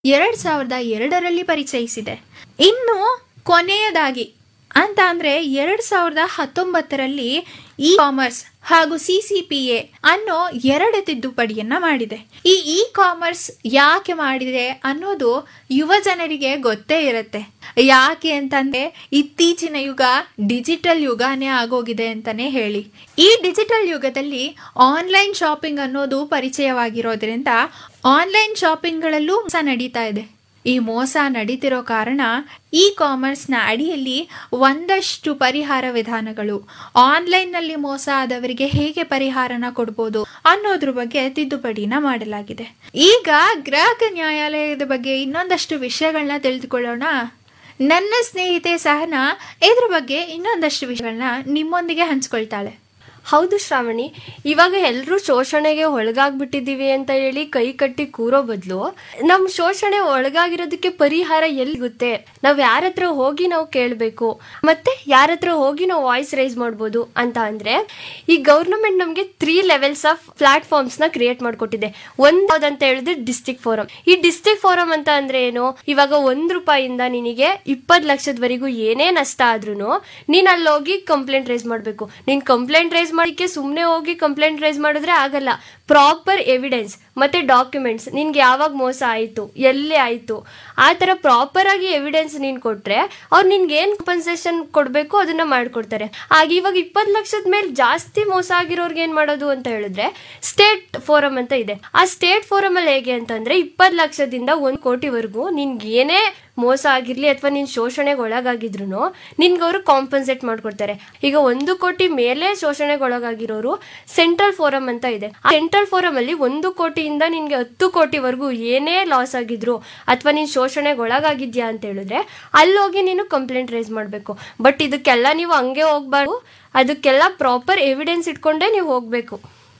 ಎರಡ್ ಸಾವಿರದ ಎರಡರಲ್ಲಿ ಪರಿಚಯಿಸಿದೆ ಇನ್ನು ಕೊನೆಯದಾಗಿ ಅಂತ ಅಂದ್ರೆ ಎರಡ್ ಸಾವಿರದ ಹತ್ತೊಂಬತ್ತರಲ್ಲಿ ಇ ಕಾಮರ್ಸ್ ಹಾಗೂ ಸಿ ಸಿ ಪಿ ಎ ಅನ್ನೋ ಎರಡು ತಿದ್ದುಪಡಿಯನ್ನ ಮಾಡಿದೆ ಈ ಇ ಕಾಮರ್ಸ್ ಯಾಕೆ ಮಾಡಿದೆ ಅನ್ನೋದು ಯುವ ಜನರಿಗೆ ಗೊತ್ತೇ ಇರುತ್ತೆ ಯಾಕೆ ಅಂತಂದ್ರೆ ಇತ್ತೀಚಿನ ಯುಗ ಡಿಜಿಟಲ್ ಯುಗನೇ ಆಗೋಗಿದೆ ಅಂತಾನೆ ಹೇಳಿ ಈ ಡಿಜಿಟಲ್ ಯುಗದಲ್ಲಿ ಆನ್ಲೈನ್ ಶಾಪಿಂಗ್ ಅನ್ನೋದು ಪರಿಚಯವಾಗಿರೋದ್ರಿಂದ ಆನ್ಲೈನ್ ಶಾಪಿಂಗ್ಗಳಲ್ಲೂ ಮೋಸ ನಡೀತಾ ಇದೆ ಈ ಮೋಸ ನಡೀತಿರೋ ಕಾರಣ ಇ ಕಾಮರ್ಸ್ನ ಅಡಿಯಲ್ಲಿ ಒಂದಷ್ಟು ಪರಿಹಾರ ವಿಧಾನಗಳು ಆನ್ಲೈನ್ನಲ್ಲಿ ಮೋಸ ಆದವರಿಗೆ ಹೇಗೆ ಪರಿಹಾರನ ಕೊಡ್ಬೋದು ಅನ್ನೋದ್ರ ಬಗ್ಗೆ ತಿದ್ದುಪಡಿನ ಮಾಡಲಾಗಿದೆ ಈಗ ಗ್ರಾಹಕ ನ್ಯಾಯಾಲಯದ ಬಗ್ಗೆ ಇನ್ನೊಂದಷ್ಟು ವಿಷಯಗಳನ್ನ ತಿಳಿದುಕೊಳ್ಳೋಣ ನನ್ನ ಸ್ನೇಹಿತೆ ಸಹನಾ ಇದ್ರ ಬಗ್ಗೆ ಇನ್ನೊಂದಷ್ಟು ವಿಷಯಗಳನ್ನ ನಿಮ್ಮೊಂದಿಗೆ ಹಂಚ್ಕೊಳ್ತಾಳೆ ಹೌದು ಶ್ರಾವಣಿ ಇವಾಗ ಎಲ್ಲರೂ ಶೋಷಣೆಗೆ ಒಳಗಾಗ್ಬಿಟ್ಟಿದೀವಿ ಅಂತ ಹೇಳಿ ಕೈ ಕಟ್ಟಿ ಕೂರೋ ಬದಲು ನಮ್ ಶೋಷಣೆ ಒಳಗಾಗಿರೋದಕ್ಕೆ ಪರಿಹಾರ ಎಲ್ಲಿಗುತ್ತೆ ನಾವ್ ಯಾರ ಹತ್ರ ಹೋಗಿ ನಾವು ಕೇಳಬೇಕು ಮತ್ತೆ ಯಾರ ಹತ್ರ ಹೋಗಿ ನಾವು ವಾಯ್ಸ್ ರೈಸ್ ಮಾಡ್ಬೋದು ಅಂತ ಅಂದ್ರೆ ಈ ಗೌರ್ನಮೆಂಟ್ ನಮ್ಗೆ ತ್ರೀ ಲೆವೆಲ್ಸ್ ಆಫ್ ಪ್ಲಾಟ್ಫಾರ್ಮ್ಸ್ ನ ಕ್ರಿಯೇಟ್ ಮಾಡ್ಕೊಟ್ಟಿದೆ ಒಂದ್ ಯಾವ್ದಂತ ಹೇಳಿದ್ರೆ ಡಿಸ್ಟಿಕ್ ಫೋರಂ ಈ ಡಿಸ್ಟಿಕ್ ಫೋರಂ ಅಂತ ಅಂದ್ರೆ ಏನು ಇವಾಗ ಒಂದ್ ರೂಪಾಯಿಂದ ನಿನಗೆ ಇಪ್ಪತ್ ಲಕ್ಷದವರೆಗೂ ಏನೇ ನಷ್ಟ ಆದ್ರೂ ನೀನ್ ಅಲ್ಲಿ ಹೋಗಿ ಕಂಪ್ಲೇಂಟ್ ರೈಸ್ ಮಾಡ್ಬೇಕು ನೀನ್ ಕಂಪ್ಲೇಂಟ್ ರೈಸ್ ಮಾಡಿಕ್ಕೆ ಸುಮ್ನೆ ಹೋಗಿ ಕಂಪ್ಲೇಂಟ್ ರೈಸ್ ಮಾಡಿದ್ರೆ ಆಗಲ್ಲ ಪ್ರಾಪರ್ ಎವಿಡೆನ್ಸ್ ಮತ್ತೆ ಡಾಕ್ಯುಮೆಂಟ್ಸ್ ನಿನ್ಗೆ ಯಾವಾಗ ಮೋಸ ಆಯ್ತು ಎಲ್ಲಿ ಆಯ್ತು ಆ ತರ ಪ್ರಾಪರ್ ಆಗಿ ಎವಿಡೆನ್ಸ್ ನೀನ್ ಕೊಟ್ರೆ ಅವ್ರು ನಿನ್ಗೆ ಏನ್ ಕಂಪನ್ಸೇಷನ್ ಕೊಡ್ಬೇಕು ಅದನ್ನ ಮಾಡ್ಕೊಡ್ತಾರೆ ಆಗ ಇವಾಗ ಇಪ್ಪತ್ ಲಕ್ಷದ ಮೇಲೆ ಜಾಸ್ತಿ ಮೋಸ ಆಗಿರೋರ್ಗೆ ಏನ್ ಮಾಡೋದು ಅಂತ ಹೇಳಿದ್ರೆ ಸ್ಟೇಟ್ ಫೋರಂ ಅಂತ ಇದೆ ಆ ಸ್ಟೇಟ್ ಫೋರಂ ಅಲ್ಲಿ ಹೇಗೆ ಅಂತಂದ್ರೆ ಇಪ್ಪತ್ ಲಕ್ಷದಿಂದ ಒಂದ್ ಕೋಟಿವರೆಗೂ ನಿನ್ಗೆ ಏನೇ ಮೋಸ ಆಗಿರ್ಲಿ ಅಥವಾ ನೀನ್ ಶೋಷಣೆಗೆ ಒಳಗಾಗಿದ್ರು ನಿನ್ಗೆ ಅವರು ಕಾಂಪನ್ಸೇಟ್ ಮಾಡ್ಕೊಡ್ತಾರೆ ಈಗ ಒಂದು ಕೋಟಿ ಮೇಲೆ ಶೋಷಣೆಗೆ ಒಳಗಾಗಿರೋರು ಸೆಂಟ್ರಲ್ ಫೋರಂ ಅಂತ ಇದೆ ಆ ಸೆಂಟ್ರಲ್ ಫೋರಂ ಅಲ್ಲಿ ಒಂದು ಕೋಟಿಯಿಂದ ನಿನ್ಗೆ ಹತ್ತು ಕೋಟಿವರೆಗೂ ಏನೇ ಲಾಸ್ ಆಗಿದ್ರು ಅಥವಾ ನೀನ್ ಶೋಷಣೆಗೆ ಒಳಗಾಗಿದ್ಯಾ ಅಂತ ಹೇಳಿದ್ರೆ ಅಲ್ಲಿ ಹೋಗಿ ನೀನು ಕಂಪ್ಲೇಂಟ್ ರೈಸ್ ಮಾಡಬೇಕು ಬಟ್ ಇದಕ್ಕೆಲ್ಲ ನೀವು ಹಂಗೆ ಹೋಗ್ಬಾರ್ದು ಅದಕ್ಕೆಲ್ಲ ಪ್ರಾಪರ್ ಎವಿಡೆನ್ಸ್ ಇಟ್ಕೊಂಡೇ ನೀವು ಹೋಗ್ಬೇಕು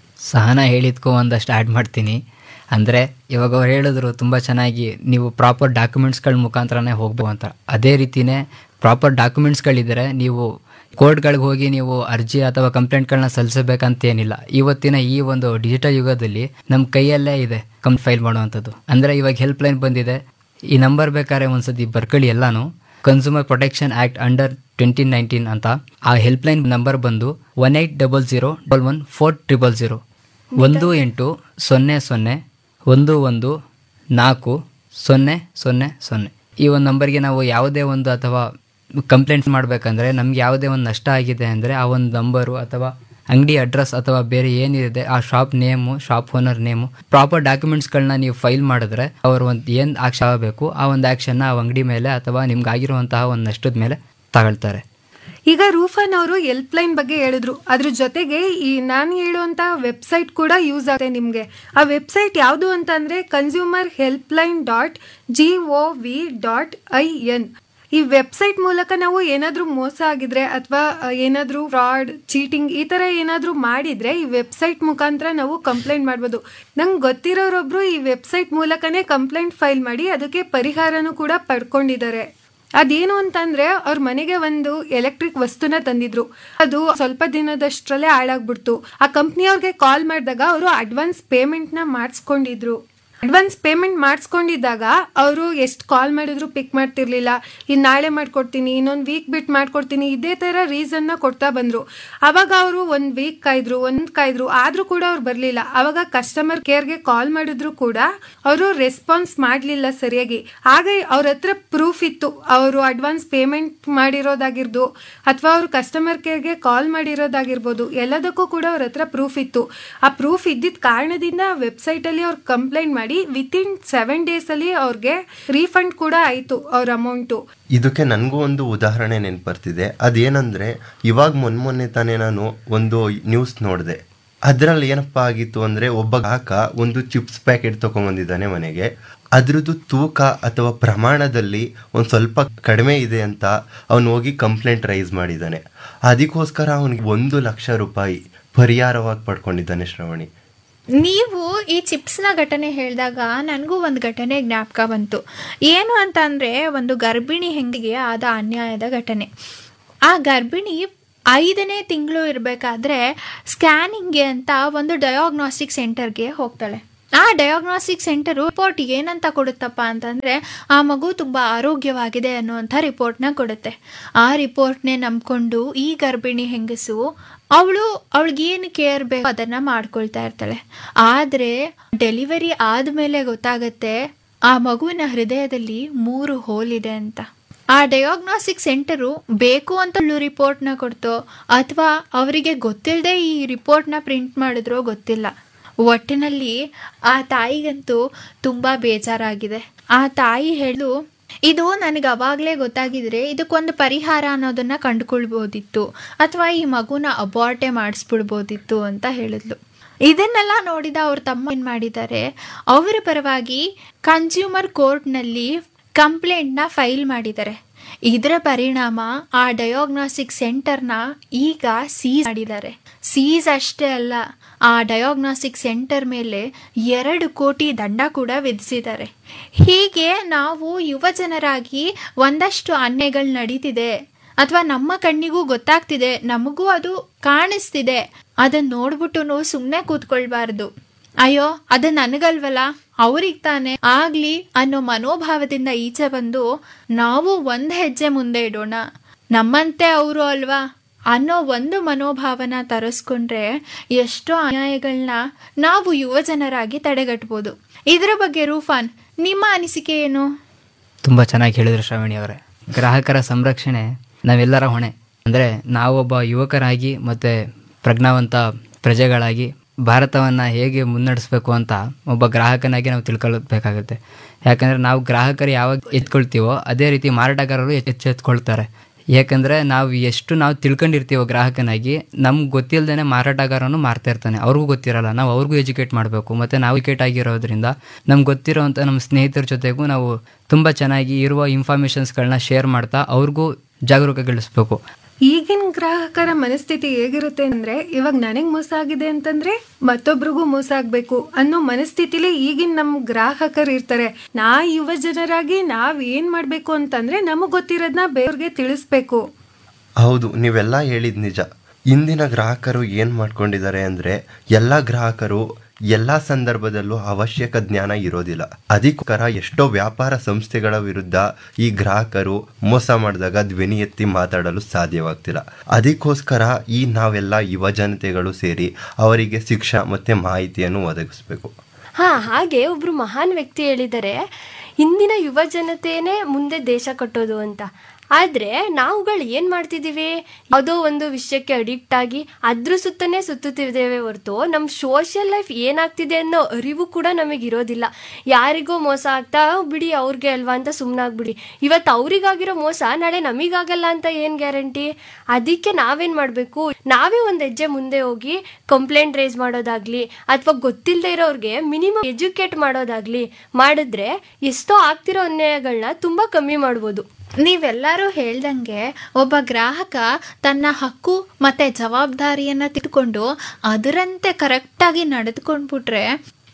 ಸಹನ ಹೇಳಿದ್ಕೋ ಒಂದಷ್ಟು ಆ್ಯಡ್ ಮಾಡ್ತೀನಿ ಅಂದರೆ ಇವಾಗ ಅವ್ರು ಹೇಳಿದ್ರು ತುಂಬ ಚೆನ್ನಾಗಿ ನೀವು ಪ್ರಾಪರ್ ಡಾಕ್ಯುಮೆಂಟ್ಸ್ಗಳ ಮುಖಾಂತರನೇ ಹೋಗ್ಬೇಕು ಅಂತ ಅದೇ ರೀತಿಯೇ ಪ್ರಾಪರ್ ಡಾಕ್ಯುಮೆಂಟ್ಸ್ಗಳಿದ್ದರೆ ನೀವು ಕೋರ್ಟ್ಗಳಿಗೆ ಹೋಗಿ ನೀವು ಅರ್ಜಿ ಅಥವಾ ಕಂಪ್ಲೇಂಟ್ಗಳನ್ನ ಸಲ್ಲಿಸಬೇಕಂತ ಏನಿಲ್ಲ ಇವತ್ತಿನ ಈ ಒಂದು ಡಿಜಿಟಲ್ ಯುಗದಲ್ಲಿ ನಮ್ಮ ಕೈಯಲ್ಲೇ ಇದೆ ಕಂ ಫೈಲ್ ಮಾಡುವಂಥದ್ದು ಅಂದರೆ ಇವಾಗ ಹೆಲ್ಪ್ ಲೈನ್ ಬಂದಿದೆ ಈ ನಂಬರ್ ಬೇಕಾದ್ರೆ ಒಂದ್ಸತಿ ಬರ್ಕೊಳ್ಳಿ ಎಲ್ಲಾನು consumer protection act under twenty nineteen ಅಂತ ಆ ಹೆಲ್ಪ್ ಲೈನ್ ನಂಬರ್ ಬಂದು one eight double zero double one four triple zero ಒಂದು ಎಂಟು ಸೊನ್ನೆ ಸೊನ್ನೆ ಒಂದು ಒಂದು ನಾಲ್ಕು ಸೊನ್ನೆ ಸೊನ್ನೆ ಸೊನ್ನೆ ಈ ಒಂದು ನಂಬರ್ಗೆ ನಾವು ಯಾವುದೇ ಒಂದು ಅಥವಾ ಕಂಪ್ಲೇಂಟ್ ಮಾಡಬೇಕಂದ್ರೆ ನಮ್ಗೆ ಯಾವುದೇ ಒಂದು ನಷ್ಟ ಆಗಿದೆ ಅಂದರೆ ಆ ಒಂದು ನಂಬರು ಅಥವಾ ಅಂಗಡಿ ಅಡ್ರೆಸ್ ಅಥವಾ ಬೇರೆ ಏನಿದೆ ಆ shop name shop owner name proper ಡಾಕ್ಯುಮೆಂಟ್ಸ್ಗಳನ್ನ ನೀವು ಫೈಲ್ ಮಾಡಿದ್ರೆ ಅವ್ರು ಒಂದು ಏನು ಆಕ್ಷನ್ ಆಗಬೇಕು ಆ ಒಂದು ಆ್ಯಕ್ಷನ್ನ ಆ ಅಂಗಡಿ ಮೇಲೆ ಅಥವಾ ನಿಮ್ಗೆ ಆಗಿರುವಂತಹ ಒಂದು ನಷ್ಟದ ಮೇಲೆ ತಗೊಳ್ತಾರೆ ಈಗ ರೂಫನ್ ಅವರು ಹೆಲ್ಪ್ ಲೈನ್ ಬಗ್ಗೆ ಹೇಳಿದ್ರು ಅದ್ರ ಜೊತೆಗೆ ಈ ನಾನು ಹೇಳುವಂತ ವೆಬ್ಸೈಟ್ ಕೂಡ ಯೂಸ್ ಆಗುತ್ತೆ ನಿಮಗೆ ಆ ವೆಬ್ಸೈಟ್ ಯಾವುದು ಅಂತಂದ್ರೆ consumer helpline dot G O V dot I N ಈ ವೆಬ್ಸೈಟ್ ಮೂಲಕ ನಾವು ಏನಾದರೂ ಮೋಸ ಆಗಿದ್ರೆ ಅಥವಾ ಏನಾದರೂ ಫ್ರಾಡ್ ಚೀಟಿಂಗ್ ಈ ಥರ ಏನಾದರೂ ಮಾಡಿದ್ರೆ ಈ ವೆಬ್ಸೈಟ್ ಮುಖಾಂತರ ನಾವು ಕಂಪ್ಲೇಂಟ್ ಮಾಡ್ಬೋದು ನಂಗೆ ಗೊತ್ತಿರೋರೊಬ್ರು ಈ ವೆಬ್ಸೈಟ್ ಮೂಲಕನೇ ಕಂಪ್ಲೇಂಟ್ ಫೈಲ್ ಮಾಡಿ ಅದಕ್ಕೆ ಪರಿಹಾರನೂ ಕೂಡ ಪಡ್ಕೊಂಡಿದ್ದಾರೆ ಅದೇನು ಅಂತಂದ್ರೆ ಅವ್ರ ಮನೆಗೆ ಒಂದು ಎಲೆಕ್ಟ್ರಿಕ್ ವಸ್ತುನ ತಂದಿದ್ರು ಅದು ಸ್ವಲ್ಪ ದಿನದಷ್ಟರಲ್ಲೇ ಹಾಳಾಗ್ಬಿಡ್ತು ಆ ಕಂಪ್ನಿಯವ್ರಿಗೆ ಕಾಲ್ ಮಾಡಿದಾಗ ಅವರು ಅಡ್ವಾನ್ಸ್ ಪೇಮೆಂಟ್ನ ಮಾಡಿಸ್ಕೊಂಡಿದ್ರು ಅಡ್ವಾನ್ಸ್ ಪೇಮೆಂಟ್ ಮಾಡಿಸ್ಕೊಂಡಿದ್ದಾಗ ಅವರು ಎಷ್ಟು ಕಾಲ್ ಮಾಡಿದ್ರು ಪಿಕ್ ಮಾಡ್ತಿರ್ಲಿಲ್ಲ ಇನ್ನು ನಾಳೆ ಮಾಡ್ಕೊಡ್ತೀನಿ ಇನ್ನೊಂದು ವೀಕ್ ಬಿಟ್ಟು ಮಾಡ್ಕೊಡ್ತೀನಿ ಇದೇ ಥರ ರೀಸನ್ನ ಕೊಡ್ತಾ ಬಂದರು ಅವಾಗ ಅವರು ಒಂದು ವೀಕ್ ಕಾಯ್ದ್ರು ಒಂದು ಕಾಯ್ದ್ರು ಆದರೂ ಕೂಡ ಅವ್ರು ಬರಲಿಲ್ಲ ಅವಾಗ ಕಸ್ಟಮರ್ ಕೇರ್ಗೆ ಕಾಲ್ ಮಾಡಿದ್ರು ಕೂಡ ಅವರು ರೆಸ್ಪಾನ್ಸ್ ಮಾಡಲಿಲ್ಲ ಸರಿಯಾಗಿ ಆಗ ಅವ್ರ ಹತ್ರ ಪ್ರೂಫ್ ಇತ್ತು ಅವರು ಅಡ್ವಾನ್ಸ್ ಪೇಮೆಂಟ್ ಮಾಡಿರೋದಾಗಿರ್ದು ಅಥವಾ ಅವರು ಕಸ್ಟಮರ್ ಕೇರ್ಗೆ ಕಾಲ್ ಮಾಡಿರೋದಾಗಿರ್ಬೋದು ಎಲ್ಲದಕ್ಕೂ ಕೂಡ ಅವ್ರ ಹತ್ರ ಪ್ರೂಫ್ ಇತ್ತು ಆ ಪ್ರೂಫ್ ಇದ್ದಿದ್ದ ಕಾರಣದಿಂದ ವೆಬ್ಸೈಟಲ್ಲಿ ಅವ್ರು ಕಂಪ್ಲೇಂಟ್ ಮಾಡಿ ವಿತಿನ್ ಸೆವೆನ್ ಡೇಸಲ್ಲಿ ಅವ್ರಿಗೆ ರೀಫಂಡ್ ಕೂಡ ಆಯಿತು ಅವ್ರ ಅಮೌಂಟು ಇದಕ್ಕೆ ನನಗೂ ಒಂದು ಉದಾಹರಣೆ ನೆನ್ಪು ಬರ್ತಿದೆ ಅದೇನಂದ್ರೆ ಇವಾಗ ಮೊನ್ನೆ ಮೊನ್ನೆ ತಾನೇ ನಾನು ಒಂದು ನ್ಯೂಸ್ ನೋಡಿದೆ ಅದರಲ್ಲಿ ಏನಪ್ಪ ಆಗಿತ್ತು ಅಂದ್ರೆ ಒಬ್ಬ ಗ್ರಾಹಕ ಒಂದು ಚಿಪ್ಸ್ ಪ್ಯಾಕೆಟ್ ತಗೊಂಬಂದಿದ್ದಾನೆ ಮನೆಗೆ ಅದ್ರದ್ದು ತೂಕ ಅಥವಾ ಪ್ರಮಾಣದಲ್ಲಿ ಒಂದು ಸ್ವಲ್ಪ ಕಡಿಮೆ ಇದೆ ಅಂತ ಅವನು ಹೋಗಿ ಕಂಪ್ಲೇಂಟ್ ರೈಸ್ ಮಾಡಿದ್ದಾನೆ ಅದಕ್ಕೋಸ್ಕರ ಅವನಿಗೆ ಒಂದು ಲಕ್ಷ ರೂಪಾಯಿ ಪರಿಹಾರವಾಗಿ ಪಡ್ಕೊಂಡಿದ್ದಾನೆ ಶ್ರವಣಿ ನೀವು ಈ ಚಿಪ್ಸ್ನ ಘಟನೆ ಹೇಳಿದಾಗ ನನಗೂ ಒಂದು ಘಟನೆ ಜ್ಞಾಪಕ ಬಂತು ಏನು ಅಂತ ಅಂದರೆ ಒಂದು ಗರ್ಭಿಣಿ ಹೆಂಗಿಗೆ ಆದ ಅನ್ಯಾಯದ ಘಟನೆ ಆ ಗರ್ಭಿಣಿ ಐದನೇ ತಿಂಗಳು ಇರಬೇಕಾದ್ರೆ ಸ್ಕ್ಯಾನಿಂಗ್ಗೆ ಅಂತ ಒಂದು ಡಯಾಗ್ನೋಸ್ಟಿಕ್ ಸೆಂಟರ್ಗೆ ಹೋಗ್ತಾಳೆ ಆ ಡಯಾಗ್ನೋಸ್ಟಿಕ್ ಸೆಂಟರು ರಿಪೋರ್ಟ್ ಏನಂತ ಕೊಡುತ್ತಪ್ಪ ಅಂತಂದ್ರೆ ಆ ಮಗು ತುಂಬಾ ಆರೋಗ್ಯವಾಗಿದೆ ಅನ್ನುವಂಥ ರಿಪೋರ್ಟ್ನ ಕೊಡುತ್ತೆ ಆ ರಿಪೋರ್ಟ್ನೇ ನಂಬ್ಕೊಂಡು ಈ ಗರ್ಭಿಣಿ ಹೆಂಗಸು ಅವಳು ಅವಳಿಗೇನು ಕೇರ್ ಬೇಕು ಅದನ್ನ ಮಾಡ್ಕೊಳ್ತಾ ಇರ್ತಾಳೆ ಆದ್ರೆ ಡೆಲಿವರಿ ಆದ್ಮೇಲೆ ಗೊತ್ತಾಗತ್ತೆ ಆ ಮಗುವಿನ ಹೃದಯದಲ್ಲಿ ಮೂರು ಹೋಲ್ ಇದೆ ಅಂತ ಆ ಡಯಾಗ್ನೋಸ್ಟಿಕ್ ಸೆಂಟರು ಬೇಕು ಅಂತ ರಿಪೋರ್ಟ್ನ ಕೊಡ್ತೋ ಅಥವಾ ಅವರಿಗೆ ಗೊತ್ತಿಲ್ಲದೆ ಈ ರಿಪೋರ್ಟ್ನ ಪ್ರಿಂಟ್ ಮಾಡಿದ್ರೋ ಗೊತ್ತಿಲ್ಲ ಒಟ್ಟಿನಲ್ಲಿ ಆ ತಾಯಿಗಂತೂ ತುಂಬಾ ಬೇಜಾರಾಗಿದೆ ಆ ತಾಯಿ ಹೇಳು ಇದು ನನಗೆ ಅವಾಗಲೇ ಗೊತ್ತಾಗಿದ್ರೆ ಇದಕ್ಕೊಂದು ಪರಿಹಾರ ಅನ್ನೋದನ್ನ ಕಂಡುಕೊಳ್ಬೋದಿತ್ತು ಅಥವಾ ಈ ಮಗುನ ಅಬಾರ್ಟೆ ಮಾಡಿಸ್ಬಿಡ್ಬೋದಿತ್ತು ಅಂತ ಹೇಳಿದ್ಲು ಇದನ್ನೆಲ್ಲ ನೋಡಿದ ಅವ್ರ ತಮ್ಮ ಏನ್ ಮಾಡಿದ್ದಾರೆ ಅವರ ಪರವಾಗಿ ಕನ್ಸ್ಯೂಮರ್ ಕೋರ್ಟ್ನಲ್ಲಿ ಕಂಪ್ಲೇಂಟ್ನ ಫೈಲ್ ಮಾಡಿದ್ದಾರೆ ಇದರ ಪರಿಣಾಮ ಆ ಡಯಾಗ್ನೋಸ್ಟಿಕ್ ಸೆಂಟರ್ನ ಈಗ ಸೀಸ್ ಮಾಡಿದ್ದಾರೆ ಸೀಸ್ ಅಷ್ಟೇ ಅಲ್ಲ ಆ ಡಯಾಗ್ನೋಸ್ಟಿಕ್ ಸೆಂಟರ್ ಮೇಲೆ ಎರಡು ಕೋಟಿ ದಂಡ ಕೂಡ ವಿಧಿಸಿದ್ದಾರೆ ಹೀಗೆ ನಾವು ಯುವ ಜನರಾಗಿ ಒಂದಷ್ಟು ಅನ್ಯಗಳು ನಡೀತಿದೆ ಅಥವಾ ನಮ್ಮ ಕಣ್ಣಿಗೂ ಗೊತ್ತಾಗ್ತಿದೆ ನಮಗೂ ಅದು ಕಾಣಿಸ್ತಿದೆ ಅದನ್ನ ನೋಡ್ಬಿಟ್ಟು ಸುಮ್ಮನೆ ಕೂತ್ಕೊಳ್ಬಾರ್ದು ಅಯ್ಯೋ ಅದು ನನಗಲ್ವಲ್ಲ ಅವ್ರಿಗೆ ತಾನೆ ಆಗ್ಲಿ ಅನ್ನೋ ಮನೋಭಾವದಿಂದ ಈಚೆ ಬಂದು ನಾವು ಒಂದ್ ಹೆಜ್ಜೆ ಮುಂದೆ ಇಡೋಣ ನಮ್ಮಂತೆ ಅವರು ಅಲ್ವಾ ಅನ್ನೋ ಒಂದು ಮನೋಭಾವನ ತರಿಸ್ಕೊಂಡ್ರೆ ಎಷ್ಟೋ ಅನ್ಯಾಯಗಳನ್ನ ನಾವು ಯುವ ಜನರಾಗಿ ತಡೆಗಟ್ಬೋದು ಇದರ ಬಗ್ಗೆ ರೂಫಾನ್ ನಿಮ್ಮ ಅನಿಸಿಕೆ ಏನು ತುಂಬ ಚೆನ್ನಾಗಿ ಹೇಳಿದ್ರು ಶ್ರಾವಣಿ ಅವರೇ ಗ್ರಾಹಕರ ಸಂರಕ್ಷಣೆ ನಾವೆಲ್ಲರ ಹೊಣೆ ಅಂದರೆ ನಾವೊಬ್ಬ ಯುವಕರಾಗಿ ಮತ್ತು ಪ್ರಜ್ಞಾವಂತ ಪ್ರಜೆಗಳಾಗಿ ಭಾರತವನ್ನು ಹೇಗೆ ಮುನ್ನಡೆಸಬೇಕು ಅಂತ ಒಬ್ಬ ಗ್ರಾಹಕನಾಗಿ ನಾವು ತಿಳ್ಕೊಳ್ಬೇಕಾಗುತ್ತೆ ಯಾಕಂದರೆ ನಾವು ಗ್ರಾಹಕರು ಯಾವಾಗ ಎತ್ಕೊಳ್ತೀವೋ ಅದೇ ರೀತಿ ಮಾರಾಟಗಾರರು ಹೆಚ್ಚು ಎತ್ಕೊಳ್ತಾರೆ ಯಾಕಂದರೆ ನಾವು ಎಷ್ಟು ನಾವು ತಿಳ್ಕೊಂಡಿರ್ತೀವೋ ಗ್ರಾಹಕನಾಗಿ ನಮ್ಗೆ ಗೊತ್ತಿಲ್ಲದೇ ಮಾರಾಟಗಾರನು ಮಾರ್ತಾ ಇರ್ತಾನೆ ಅವ್ರಿಗೂ ಗೊತ್ತಿರಲ್ಲ ನಾವು ಅವ್ರಿಗೂ ಎಜುಕೇಟ್ ಮಾಡಬೇಕು ಮತ್ತು ನಾವು ಎಜುಕೇಟ್ ಆಗಿರೋದ್ರಿಂದ ನಮ್ಗೆ ಗೊತ್ತಿರೋವಂಥ ನಮ್ಮ ಸ್ನೇಹಿತರ ಜೊತೆಗೂ ನಾವು ತುಂಬ ಚೆನ್ನಾಗಿ ಇರುವ ಇನ್ಫಾರ್ಮೇಷನ್ಸ್ಗಳನ್ನ ಶೇರ್ ಮಾಡ್ತಾ ಅವ್ರಿಗೂ ಜಾಗರೂಕಗೊಳಿಸ್ಬೇಕು ಈಗಿನ ಗ್ರಾಹಕರ ಮನಸ್ಥಿತಿ ಹೇಗಿರುತ್ತೆ ಅಂದ್ರೆ ಇವಾಗ ನನಗ್ ಮೋಸ ಆಗಿದೆ ಅಂತಂದ್ರೆ ಮತ್ತೊಬ್ರಿಗೂ ಮೋಸ ಆಗ್ಬೇಕು ಅನ್ನೋ ಮನಸ್ಥಿತಿಲಿ ಈಗಿನ ನಮ್ ಗ್ರಾಹಕರು ಇರ್ತಾರೆ ನಾ ಯುವ ಜನರಾಗಿ ನಾವ್ ಏನ್ ಮಾಡ್ಬೇಕು ಅಂತಂದ್ರೆ ನಮಗ್ ಗೊತ್ತಿರೋದ್ನ ಬೇರೆಯವ್ರಿಗೆ ತಿಳಿಸ್ಬೇಕು ಹೌದು ನೀವೆಲ್ಲ ಹೇಳಿದ್ ನಿಜ ಇಂದಿನ ಗ್ರಾಹಕರು ಏನು ಮಾಡ್ಕೊಂಡಿದ್ದಾರೆ ಅಂದರೆ ಎಲ್ಲ ಗ್ರಾಹಕರು ಎಲ್ಲ ಸಂದರ್ಭದಲ್ಲೂ ಅವಶ್ಯಕ ಜ್ಞಾನ ಇರೋದಿಲ್ಲ ಅದಕ್ಕೋಸ್ಕರ ಎಷ್ಟೋ ವ್ಯಾಪಾರ ಸಂಸ್ಥೆಗಳ ವಿರುದ್ಧ ಈ ಗ್ರಾಹಕರು ಮೋಸ ಮಾಡಿದಾಗ ಧ್ವನಿ ಎತ್ತಿ ಮಾತಾಡಲು ಸಾಧ್ಯವಾಗ್ತಿಲ್ಲ ಅದಕ್ಕೋಸ್ಕರ ಈ ನಾವೆಲ್ಲ ಯುವ ಜನತೆಗಳು ಸೇರಿ ಅವರಿಗೆ ಶಿಕ್ಷಣ ಮತ್ತು ಮಾಹಿತಿಯನ್ನು ಒದಗಿಸ್ಬೇಕು ಹಾ ಹಾಗೆ ಒಬ್ರು ಮಹಾನ್ ವ್ಯಕ್ತಿ ಹೇಳಿದ್ದಾರೆ ಇಂದಿನ ಯುವ ಜನತೆನೇ ಮುಂದೆ ದೇಶ ಕಟ್ಟೋದು ಅಂತ ಆದ್ರೆ ನಾವುಗಳು ಏನ್ ಮಾಡ್ತಿದೀವಿ ಯಾವುದೋ ಒಂದು ವಿಷಯಕ್ಕೆ ಅಡಿಕ್ಟ್ ಆಗಿ ಅದ್ರ ಸುತ್ತನೇ ಸುತ್ತುತ್ತಿದ್ದೇವೆ ಹೊರತು ನಮ್ಮ ಸೋಷಿಯಲ್ ಲೈಫ್ ಏನಾಗ್ತಿದೆ ಅನ್ನೋ ಅರಿವು ಕೂಡ ನಮಗೆ ಇರೋದಿಲ್ಲ ಯಾರಿಗೋ ಮೋಸ ಆಗ್ತಾ "ಆ, ಬಿಡಿ ಅವ್ರಿಗೆ ಅಲ್ವಾ ಅಂತ ಸುಮ್ಮನಾಗ್ಬಿಡಿ ಇವತ್ತು ಅವ್ರಿಗಾಗಿರೋ ಮೋಸ ನಾಳೆ ನಮಿಗಾಗಲ್ಲ ಅಂತ ಏನ್ ಗ್ಯಾರಂಟಿ ಅದಕ್ಕೆ ನಾವೇನ್ ಮಾಡ್ಬೇಕು ನಾವೇ ಒಂದ್ ಹೆಜ್ಜೆ ಮುಂದೆ ಹೋಗಿ ಕಂಪ್ಲೇಂಟ್ ರೇಸ್ ಮಾಡೋದಾಗ್ಲಿ ಅಥವಾ ಗೊತ್ತಿಲ್ಲದೆ ಇರೋರ್ಗೆ ಮಿನಿಮಮ್ ಎಜುಕೇಟ್ ಮಾಡೋದಾಗ್ಲಿ ಮಾಡಿದ್ರೆ ಎಷ್ಟೋ ಆಗ್ತಿರೋ ಅನ್ಯಾಯಗಳನ್ನ ತುಂಬಾ ಕಮ್ಮಿ ಮಾಡ್ಬೋದು ನೀವೆಲ್ಲರೂ ಹೇಳ್ದಂಗೆ ಒಬ್ಬ ಗ್ರಾಹಕ ತನ್ನ ಹಕ್ಕು ಮತ್ತೆ ಜವಾಬ್ದಾರಿಯನ್ನ ತಿಳ್ಕೊಂಡು ಅದರಂತೆ ಕರೆಕ್ಟಾಗಿ ನಡೆದುಕೊಂಡ್ಬಿಟ್ರೆ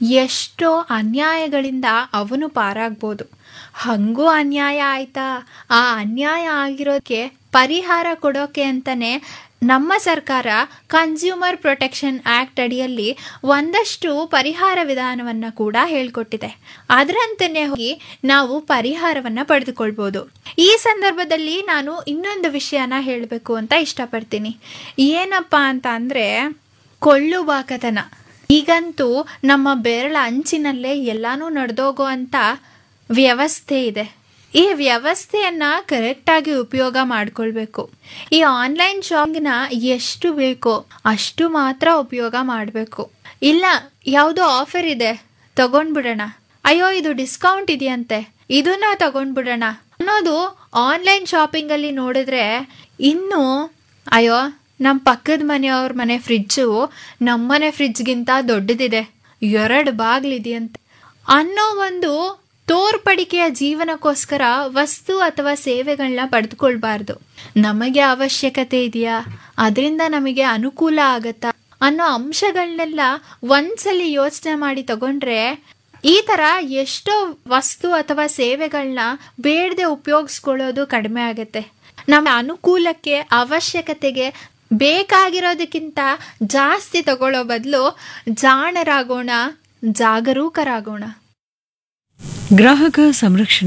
ಎಷ್ಟೋ ಅನ್ಯಾಯಗಳಿಂದ ಅವನು ಪಾರಾಗ್ಬೋದು ಹಂಗೂ ಅನ್ಯಾಯ ಆಯ್ತಾ ಆ ಅನ್ಯಾಯ ಆಗಿರೋದಕ್ಕೆ ಪರಿಹಾರ ಕೊಡೋಕೆ ಅಂತಾನೆ ನಮ್ಮ ಸರ್ಕಾರ ಕನ್ಸ್ಯೂಮರ್ ಪ್ರೊಟೆಕ್ಷನ್ ಆಕ್ಟ್ ಅಡಿಯಲ್ಲಿ ಒಂದಷ್ಟು ಪರಿಹಾರ ವಿಧಾನವನ್ನ ಕೂಡ ಹೇಳ್ಕೊಟ್ಟಿದೆ ಅದರಂತೆಯೇ ಹೋಗಿ ನಾವು ಪರಿಹಾರವನ್ನ ಪಡೆದುಕೊಳ್ಬೋದು ಈ ಸಂದರ್ಭದಲ್ಲಿ ನಾನು ಇನ್ನೊಂದು ವಿಷಯನ ಹೇಳಬೇಕು ಅಂತ ಇಷ್ಟಪಡ್ತೀನಿ ಏನಪ್ಪಾ ಅಂತ ಅಂದ್ರೆ ಕೊಳ್ಳುಬಾಕತನ ಈಗಂತೂ ನಮ್ಮ ಬೆರಳ ಅಂಚಿನಲ್ಲೇ ಎಲ್ಲಾನು ನಡೆದೋಗೋ ಅಂತ ವ್ಯವಸ್ಥೆ ಇದೆ ಈ ವ್ಯವಸ್ಥೆಯನ್ನ ಕರೆಕ್ಟಾಗಿ ಉಪಯೋಗ ಮಾಡ್ಕೊಳ್ಬೇಕು ಈ ಆನ್ಲೈನ್ ಶಾಪಿಂಗ್ನ ಎಷ್ಟು ಬೇಕೋ ಅಷ್ಟು ಮಾತ್ರ ಉಪಯೋಗ ಮಾಡಬೇಕು ಇಲ್ಲ ಯಾವುದೋ ಆಫರ್ ಇದೆ ತಗೊಂಡ್ಬಿಡೋಣ ಅಯ್ಯೋ ಇದು ಡಿಸ್ಕೌಂಟ್ ಇದೆಯಂತೆ ಇದನ್ನ ತಗೊಂಡ್ಬಿಡೋಣ ಅನ್ನೋದು ಆನ್ಲೈನ್ ಶಾಪಿಂಗ್ ಅಲ್ಲಿ ನೋಡಿದ್ರೆ ಇನ್ನು ಅಯ್ಯೋ ನಮ್ಮ ಪಕ್ಕದ ಮನೆಯವ್ರ ಮನೆ ಫ್ರಿಡ್ಜು ನಮ್ಮನೆ ಫ್ರಿಡ್ಜ್ಗಿಂತ ದೊಡ್ಡದಿದೆ ಎರಡು ಬಾಗ್ಲಿದೆಯಂತೆ ಅನ್ನೋ ಒಂದು ತೋರ್ಪಡಿಕೆಯ ಜೀವನಕ್ಕೋಸ್ಕರ ವಸ್ತು ಅಥವಾ ಸೇವೆಗಳನ್ನ ಪಡೆದುಕೊಳ್ಬಾರ್ದು ನಮಗೆ ಅವಶ್ಯಕತೆ ಇದೆಯಾ ಅದರಿಂದ ನಮಗೆ ಅನುಕೂಲ ಆಗತ್ತಾ ಅನ್ನೋ ಅಂಶಗಳನ್ನೆಲ್ಲ ಒಂದ್ಸಲಿ ಯೋಚನೆ ಮಾಡಿ ತಗೊಂಡ್ರೆ ಈ ತರ ಎಷ್ಟೋ ವಸ್ತು ಅಥವಾ ಸೇವೆಗಳನ್ನ ಬೇಡದೆ ಉಪಯೋಗಿಸ್ಕೊಳ್ಳೋದು ಕಡಿಮೆ ಆಗುತ್ತೆ ನಮ್ಮ ಅನುಕೂಲಕ್ಕೆ ಅವಶ್ಯಕತೆಗೆ ಬೇಕಾಗಿರೋದಕ್ಕಿಂತ ಜಾಸ್ತಿ ತಗೊಳ್ಳೋ ಬದಲು ಜಾಣರಾಗೋಣ ಜಾಗರೂಕರಾಗೋಣ ಗ್ರಾಹಕ ಸಂರಕ್ಷಣಾ